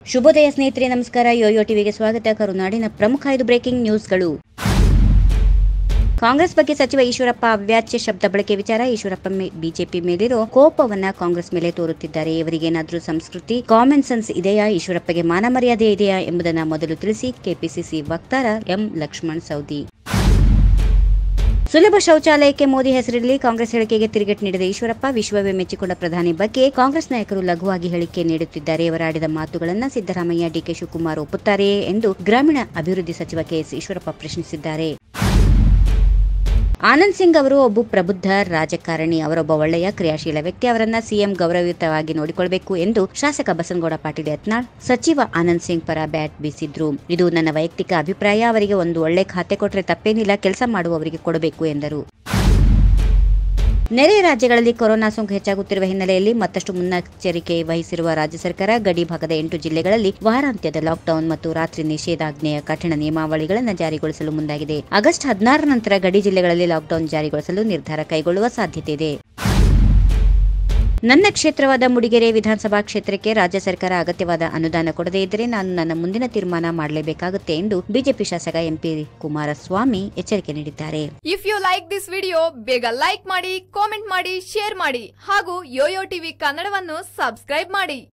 ಶುಭೋದಯ ಸ್ನೇಹಿತರೆ ನಮಸ್ಕಾರ ಯೋಯೋ ಟಿವಿಗೆ ಸ್ವಾಗತ ಕರುನಾಡಿನ ಪ್ರಮುಖ ಐದು ಬ್ರೇಕಿಂಗ್ ನ್ಯೂಸ್ಗಳು ಕಾಂಗ್ರೆಸ್ ಬಗ್ಗೆ ಸಚಿವ ಈಶ್ವರಪ್ಪ ಅವ್ಯಾಚ್ಯ ಶಬ್ದ ಬಳಕೆ ವಿಚಾರ ಈಶ್ವರಪ್ಪ ಮೇ- ಬಿಜೆಪಿ ಮೇಲಿರೋ ಕೋಪವನ್ನ ಕಾಂಗ್ರೆಸ್ ಮೇಲೆ ತೋರುತ್ತಿದ್ದಾರೆ ಇವರಿಗೇನಾದ್ರೂ ಸಂಸ್ಕೃತಿ ಕಾಮನ್ ಸೆನ್ಸ್ ಇದೆಯಾ ಈಶ್ವರಪ್ಪಗೆ ಮಾನ ಮರ್ಯಾದೆ ಇದೆಯಾ ಎಂಬುದನ್ನ ಮೊದಲು ತಿಳಿಸಿ ಕೆಪಿಸಿಸಿ ವಕ್ತಾರ ಎಂ ಲಕ್ಷ್ಮಣ್ ಸೌದಿ ಸುಲಭ ಶೌಚಾಲಯಕ್ಕೆ ಮೋದಿ ಹೆಸರಿರಲಿ ಕಾಂಗ್ರೆಸ್ ಹೇಳಿಕೆಗೆ ತಿರುಗೇಟು ನೀಡಿದ ಈಶ್ವರಪ್ಪ ವಿಶ್ವವೇ ಮೆಚ್ಚಿಕೊಂಡ ಪ್ರಧಾನಿ ಬಗ್ಗೆ ಕಾಂಗ್ರೆಸ್ ನಾಯಕರು ಲಘುವಾಗಿ ಹೇಳಿಕೆ ನೀಡುತ್ತಿದ್ದಾರೆ ಇವರಾಡಿದ ಮಾತುಗಳನ್ನು ಸಿದ್ದರಾಮಯ್ಯ ಡಿಕೆ ಶಿವಕುಮಾರ್ ಒಪ್ಪುತ್ತಾರೆಯೇ ಎಂದು ಗ್ರಾಮೀಣ ಅಭಿವೃದ್ಧಿ ಸಚಿವ ಕೆಎಸ್ ಈಶ್ವರಪ್ಪ ಪ್ರಶ್ನಿಸಿದ್ದಾರೆ ಆನಂದ್ ಸಿಂಗ್ ಅವರು ಒಬ್ಬ ಪ್ರಬುದ್ಧ ರಾಜಕಾರಣಿ ಅವರೊಬ್ಬ ಒಳ್ಳೆಯ ಕ್ರಿಯಾಶೀಲ ವ್ಯಕ್ತಿ ಅವರನ್ನ ಸಿಎಂ ಗೌರವಯುತವಾಗಿ ನೋಡಿಕೊಳ್ಬೇಕು ಎಂದು ಶಾಸಕ ಬಸನಗೌಡ ಪಾಟೀಲ್ ಯತ್ನಾಳ್ ಸಚಿವ ಆನಂದ್ ಸಿಂಗ್ ಪರ ಬ್ಯಾಟ್ ಬೀಸಿದ್ರು ಇದು ನನ್ನ ವೈಯಕ್ತಿಕ ಅಭಿಪ್ರಾಯ ಅವರಿಗೆ ಒಂದು ಒಳ್ಳೆ ಖಾತೆ ಕೊಟ್ರೆ ತಪ್ಪೇನಿಲ್ಲ ಕೆಲಸ ಮಾಡುವವರಿಗೆ ಕೊಡಬೇಕು ಎಂದರು ನೆರೆ ರಾಜ್ಯಗಳಲ್ಲಿ ಕೊರೋನಾ ಸೋಂಕು ಹೆಚ್ಚಾಗುತ್ತಿರುವ ಹಿನ್ನೆಲೆಯಲ್ಲಿ ಮತ್ತಷ್ಟು ಮುನ್ನೆಚ್ಚರಿಕೆ ವಹಿಸಿರುವ ರಾಜ್ಯ ಸರ್ಕಾರ ಗಡಿ ಭಾಗದ ಎಂಟು ಜಿಲ್ಲೆಗಳಲ್ಲಿ ವಾರಾಂತ್ಯದ ಲಾಕ್ಡೌನ್ ಮತ್ತು ರಾತ್ರಿ ನಿಷೇಧಾಜ್ಞೆಯ ಕಠಿಣ ನಿಯಮಾವಳಿಗಳನ್ನು ಜಾರಿಗೊಳಿಸಲು ಮುಂದಾಗಿದೆ ಆಗಸ್ಟ್ ಹದಿನಾರರ ನಂತರ ಗಡಿ ಜಿಲ್ಲೆಗಳಲ್ಲಿ ಲಾಕ್ಡೌನ್ ಜಾರಿಗೊಳಿಸಲು ನಿರ್ಧಾರ ಕೈಗೊಳ್ಳುವ ಸಾಧ್ಯತೆ ಇದೆ ನನ್ನ ಕ್ಷೇತ್ರವಾದ ಮುಡಿಗೆರೆ ವಿಧಾನಸಭಾ ಕ್ಷೇತ್ರಕ್ಕೆ ರಾಜ್ಯ ಸರ್ಕಾರ ಅಗತ್ಯವಾದ ಅನುದಾನ ಕೊಡದೇ ಇದ್ದರೆ ನಾನು ನನ್ನ ಮುಂದಿನ ತೀರ್ಮಾನ ಮಾಡಲೇಬೇಕಾಗುತ್ತೆ ಎಂದು ಬಿಜೆಪಿ ಶಾಸಕ ಎಂಪಿ ಕುಮಾರಸ್ವಾಮಿ ಎಚ್ಚರಿಕೆ ನೀಡಿದ್ದಾರೆ if you like this video ಬೇಗ ಲೈಕ್ ಮಾಡಿ ಕಾಮೆಂಟ್ ಮಾಡಿ ಶೇರ್ ಮಾಡಿ ಹಾಗೂ ಯೋಯೋ ಟಿವಿ ಕನ್ನಡವನ್ನು ಸಬ್ಸ್ಕ್ರೈಬ್ ಮಾಡಿ